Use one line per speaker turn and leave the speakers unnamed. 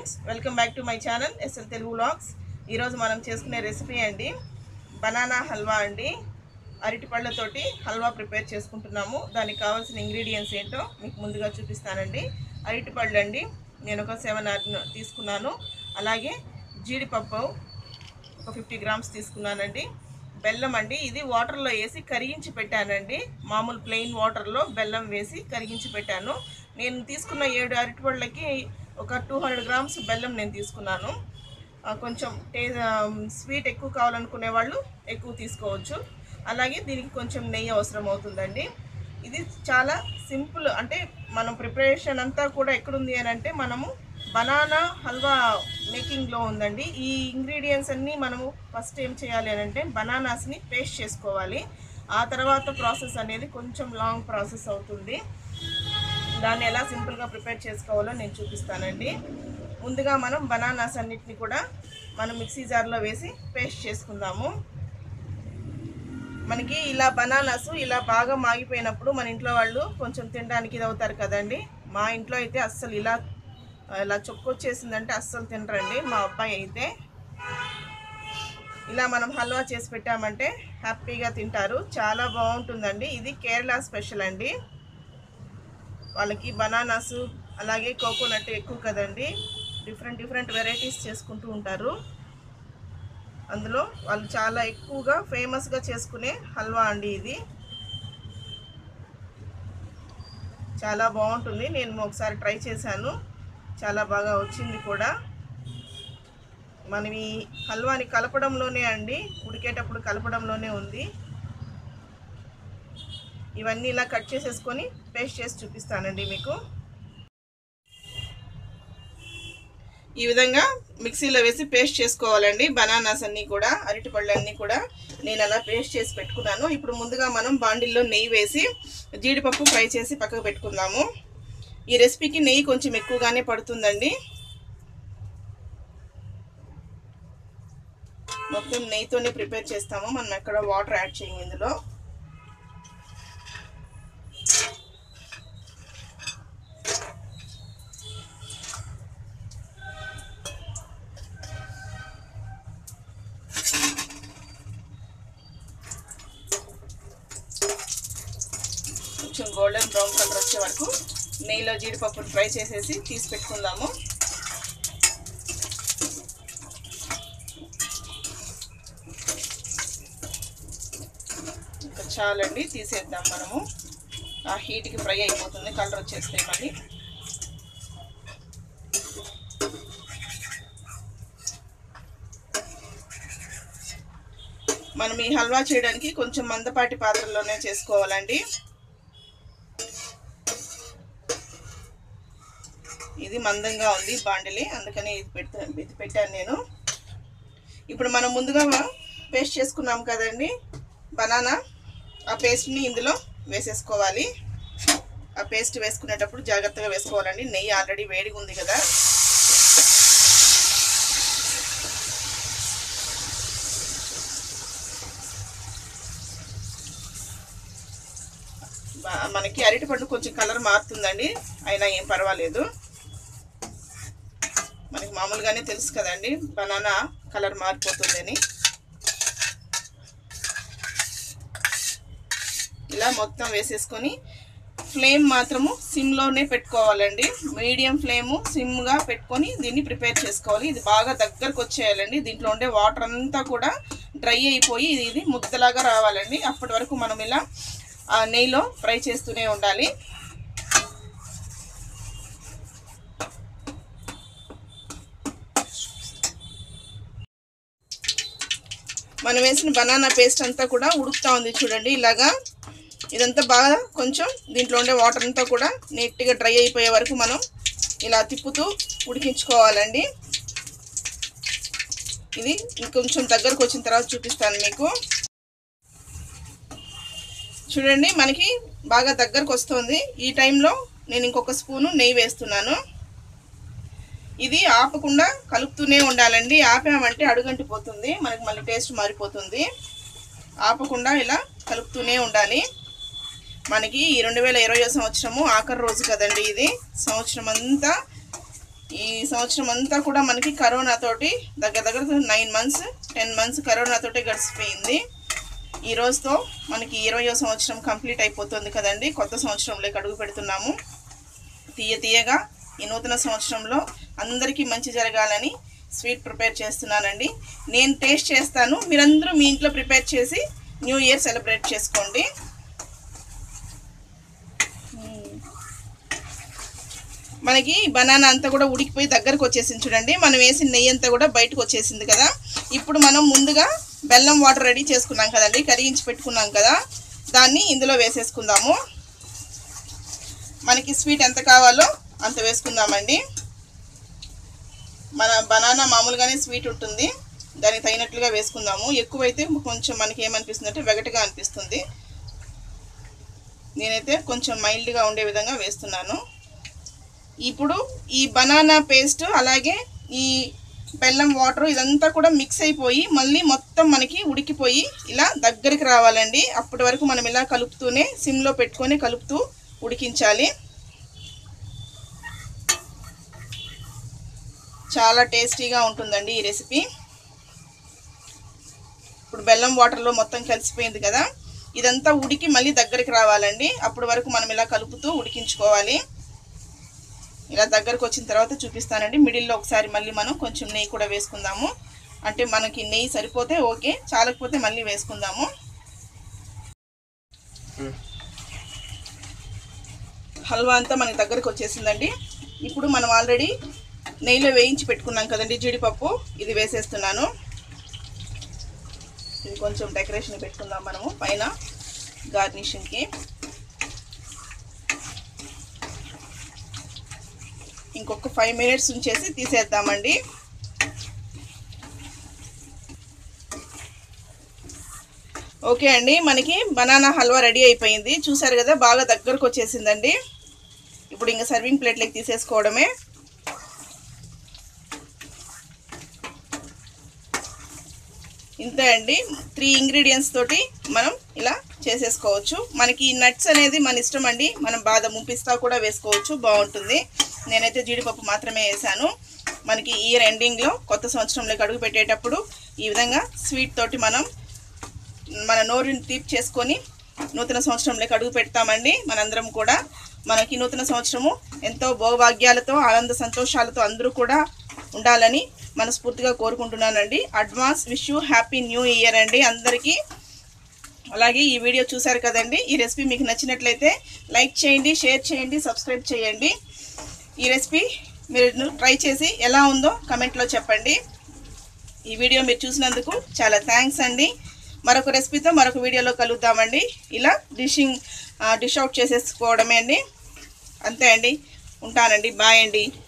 friends welcome back to my channel SL Telugu vlogs ఈరోజు మనం చేసుకునే రెసిపీ అండి బనానా హల్వా అండి అరటి పళ్ళతోటి హల్వా ప్రిపేర్ చేసుకుంటున్నాము దానికి కావాల్సిన ఇంగ్రీడియంట్స్ ఏంటో మీకు ముందుగా చూపిస్తానండి అరటి పళ్ళు అండి నేను ఒక సెవెన్ తీసుకున్నాను అలాగే జీడిపప్పు ఒక ఫిఫ్టీ గ్రామ్స్ తీసుకున్నానండి బెల్లం అండి ఇది వాటర్లో వేసి కరిగించి పెట్టానండి మామూలు ప్లెయిన్ వాటర్లో బెల్లం వేసి కరిగించి పెట్టాను నేను తీసుకున్న ఏడు అరటిపళ్ళకి ఒక టూ హండ్రెడ్ గ్రామ్స్ బెల్లం నేను తీసుకున్నాను ఆ, కొంచెం టే స్వీట్ ఎక్కువ కావాలనుకునే వాళ్ళు ఎక్కువ తీసుకోవచ్చు అలాగే దీనికి కొంచెం నెయ్యి అవసరం అవుతుందండి ఇది చాలా సింపుల్ అంటే మనం ప్రిపరేషన్ అంతా కూడా ఎక్కడుంది అని అంటే మనము బనానా హల్వా మేకింగ్లో ఉందండి ఈ ఇంగ్రీడియంట్స్ అన్నీ మనము ఫస్ట్ ఏం చేయాలి అని అంటే బనానాస్ని పేస్ట్ చేసుకోవాలి ఆ తర్వాత ప్రాసెస్ అనేది కొంచెం లాంగ్ ప్రాసెస్ అవుతుంది దాన్ని ఎలా సింపుల్గా ప్రిపేర్ చేసుకోవాలో నేను చూపిస్తానండి ముందుగా మనం బనానాస్ అన్నిటిని కూడా మనం మిక్సీ జార్లో వేసి పేస్ట్ చేసుకుందాము మనకి ఇలా బనానాస్ ఇలా బాగా మాగిపోయినప్పుడు మన ఇంట్లో వాళ్ళు కొంచెం తినడానికి ఇది అవుతారు కదండి మా ఇంట్లో అయితే అస్సలు ఇలా ఇలా చొక్కొచ్చేసిందంటే అస్సలు తినరండి మా అబ్బాయి అయితే ఇలా మనం హల్వా చేసి పెట్టామంటే హ్యాపీగా తింటారు చాలా బాగుంటుందండి ఇది కేరళ స్పెషల్ అండి వాళ్ళకి బనానాస్ అలాగే కోకోనట్ ఎక్కువ కదండి డిఫరెంట్ డిఫరెంట్ వెరైటీస్ చేసుకుంటూ ఉంటారు అందులో వాళ్ళు చాలా ఎక్కువగా ఫేమస్గా చేసుకునే హల్వా అండి ఇది చాలా బాగుంటుంది నేను ఒకసారి ట్రై చేశాను చాలా బాగా వచ్చింది కూడా మనం ఈ హల్వాని కలపడంలోనే అండి ఉడికేటప్పుడు కలపడంలోనే ఉంది ఇవన్నీ ఇలా కట్ చేసేసుకొని పేస్ట్ చేసి చూపిస్తానండి మీకు ఈ విధంగా మిక్సీలో వేసి పేస్ట్ చేసుకోవాలండి బనానాస్ అన్నీ కూడా అరటిపళ్ళు అన్నీ కూడా నేను అలా పేస్ట్ చేసి పెట్టుకున్నాను ఇప్పుడు ముందుగా మనం బాండిల్లో నెయ్యి వేసి జీడిపప్పు ఫ్రై చేసి పక్కకు పెట్టుకుందాము ఈ రెసిపీకి నెయ్యి కొంచెం ఎక్కువగానే పడుతుందండి మొత్తం నెయ్యితోనే ప్రిపేర్ చేస్తాము మనం ఎక్కడ వాటర్ యాడ్ చేయము ఇందులో కొంచెం గోల్డెన్ బ్రౌన్ కలర్ వచ్చే వరకు నెయ్యిలో జీడిపప్పును ఫ్రై చేసేసి తీసి పెట్టుకుందాము ఇంకా చాలండి తీసేద్దాం మనము ఆ హీట్కి ఫ్రై అయిపోతుంది కలర్ వచ్చేస్తాయి మళ్ళీ మనం ఈ హల్వా చేయడానికి కొంచెం మందపాటి పాత్రలోనే చేసుకోవాలండి ఇది మందంగా ఉంది బాండిలి అందుకని ఇది పెట్టా ఇది పెట్టాను నేను ఇప్పుడు మనం ముందుగా పేస్ట్ చేసుకున్నాం కదండి బనానా ఆ పేస్ట్ని ఇందులో వేసేసుకోవాలి ఆ పేస్ట్ వేసుకునేటప్పుడు జాగ్రత్తగా వేసుకోవాలండి నెయ్యి ఆల్రెడీ వేడిగా ఉంది కదా బా- మనకి అరటిపండు కొంచెం కలర్ మారుతుందండి అయినా ఏం పర్వాలేదు మనకి మామూలుగానే తెలుసు కదండి బనానా కలర్ మారిపోతుందని ఇలా మొత్తం వేసేసుకొని ఫ్లేమ్ మాత్రము సిమ్లోనే పెట్టుకోవాలండి మీడియం ఫ్లేము సిమ్గా పెట్టుకొని దీన్ని ప్రిపేర్ చేసుకోవాలి ఇది బాగా దగ్గరకు వచ్చేయాలండి దీంట్లో ఉండే వాటర్ అంతా కూడా డ్రై అయిపోయి ఇది ఇది ముద్దలాగా రావాలండి అప్పటి వరకు మనం ఇలా ఆ నెయ్యిలో ఫ్రై చేస్తూనే ఉండాలి మనం వేసిన బనానా పేస్ట్ అంతా కూడా ఉడుకుతా ఉంది చూడండి ఇలాగా ఇదంతా బాగా కొంచెం దీంట్లో ఉండే వాటర్ అంతా కూడా నీట్గా డ్రై అయిపోయే వరకు మనం ఇలా తిప్పుతూ ఉడికించుకోవాలండి ఇది ఇంకొంచెం దగ్గరకు వచ్చిన తర్వాత చూపిస్తాను మీకు చూడండి మనకి బాగా దగ్గరకు వస్తుంది ఈ టైంలో నేను ఇంకొక స్పూను నెయ్యి వేస్తున్నాను ఇది ఆపకుండా కలుపుతూనే ఉండాలండి ఆపామంటే అడుగంటిపోతుంది మనకి మళ్ళీ టేస్ట్ మారిపోతుంది ఆపకుండా ఇలా కలుపుతూనే ఉండాలి మనకి ఈ రెండు వేల ఇరవై సంవత్సరము ఆఖరి రోజు కదండి ఇది సంవత్సరం అంతా ఈ సంవత్సరం అంతా కూడా మనకి కరోనా తోటి దగ్గర దగ్గర nine months ten months corona తోటే గడిచిపోయింది ఈ రోజుతో మనకి ఇరవయో సంవత్సరం కంప్లీట్ అయిపోతుంది కదండి కొత్త సంవత్సరంలోకి అడుగు పెడుతున్నాము తీయ తీయగా ఈ నూతన సంవత్సరంలో అందరికీ మంచి జరగాలని స్వీట్ ప్రిపేర్ చేస్తున్నానండి నేను టేస్ట్ చేస్తాను మీరందరూ మీ ఇంట్లో ప్రిపేర్ చేసి న్యూ ఇయర్ సెలబ్రేట్ చేసుకోండి మనకి బనానా అంతా కూడా ఉడికిపోయి దగ్గరకు వచ్చేసింది చూడండి మనం వేసిన నెయ్యి అంతా కూడా బయటకు వచ్చేసింది కదా ఇప్పుడు మనం ముందుగా బెల్లం వాటర్ రెడీ చేసుకున్నాం కదండి కరిగించి పెట్టుకున్నాం కదా దాన్ని ఇందులో వేసేసుకుందాము మనకి స్వీట్ ఎంత కావాలో అంత వేసుకుందామండి మన బనానా మామూలుగానే స్వీట్ ఉంటుంది దానికి తగినట్లుగా వేసుకుందాము ఎక్కువైతే కొంచెం మనకి ఏమనిపిస్తుంది అంటే వెగటగా అనిపిస్తుంది నేనైతే కొంచెం మైల్డ్గా ఉండే విధంగా వేస్తున్నాను ఇప్పుడు ఈ బనానా పేస్ట్ అలాగే ఈ బెల్లం వాటర్ ఇదంతా కూడా మిక్స్ అయిపోయి మళ్ళీ మొత్తం మనకి ఉడికిపోయి ఇలా దగ్గరికి రావాలండి అప్పటి వరకు మనం ఇలా కలుపుతూనే సిమ్లో పెట్టుకొని కలుపుతూ ఉడికించాలి చాలా టేస్టీగా ఉంటుందండి ఈ రెసిపీ ఇప్పుడు బెల్లం వాటర్లో మొత్తం కలిసిపోయింది కదా ఇదంతా ఉడికి మళ్ళీ దగ్గరికి రావాలండి అప్పటి వరకు మనం ఇలా కలుపుతూ ఉడికించుకోవాలి ఇలా దగ్గరకు వచ్చిన తర్వాత చూపిస్తానండి మిడిల్లో ఒకసారి మళ్ళీ మనం కొంచెం నెయ్యి కూడా వేసుకుందాము అంటే మనకి నెయ్యి సరిపోతే ఓకే చాలకపోతే మళ్ళీ వేసుకుందాము హల్వా అంతా మనకి దగ్గరకు వచ్చేసిందండి ఇప్పుడు మనం ఆల్రెడీ నెయ్యిలో వేయించి పెట్టుకున్నాం కదండి జీడిపప్పు ఇది వేసేస్తున్నాను ఇది కొంచెం డెకరేషన్ పెట్టుకుందాం మనము పైన గార్నిషింగ్కి ఇంకొక ఫైవ్ మినిట్స్ ఉంచేసి తీసేద్దామండి ఓకే అండి మనకి బనానా హల్వా రెడీ అయిపోయింది చూసారు కదా బాగా దగ్గరకు వచ్చేసిందండి ఇప్పుడు ఇంకా సర్వింగ్ ప్లేట్లోకి తీసేసుకోవడమే ఇంతే అండి త్రీ ఇంగ్రీడియంట్స్ తోటి మనం ఇలా చేసేసుకోవచ్చు మనకి నట్స్ అనేది మన ఇష్టం అండి మనం బాదము పిస్తా కూడా వేసుకోవచ్చు బాగుంటుంది నేనైతే జీడిపప్పు మాత్రమే వేసాను మనకి ఇయర్ ఎండింగ్లో కొత్త సంవత్సరంలోకి అడుగు పెట్టేటప్పుడు ఈ విధంగా స్వీట్ తోటి మనం మన నోరుని తీపి చేసుకొని నూతన సంవత్సరంలోకి అడుగు పెడతామండి మనందరం కూడా మనకి నూతన సంవత్సరము ఎంతో భోగభాగ్యాలతో ఆనంద సంతోషాలతో అందరూ కూడా ఉండాలని మనస్ఫూర్తిగా కోరుకుంటున్నానండి advance wish you happy new year అండి అందరికీ అలాగే ఈ వీడియో చూశారు కదండి ఈ రెసిపీ మీకు నచ్చినట్లయితే లైక్ చేయండి షేర్ చేయండి సబ్స్క్రైబ్ చేయండి ఈ రెసిపీ మీరు ట్రై చేసి ఎలా ఉందో కమెంట్లో చెప్పండి ఈ వీడియో మీరు చూసినందుకు చాలా థ్యాంక్స్ అండి మరొక రెసిపీతో మరొక వీడియోలో కలుద్దామండి ఇలా డిషింగ్ డిష్ అవుట్ చేసేసుకోవడమే అండి అంతే అండి ఉంటానండి బాయ్ అండి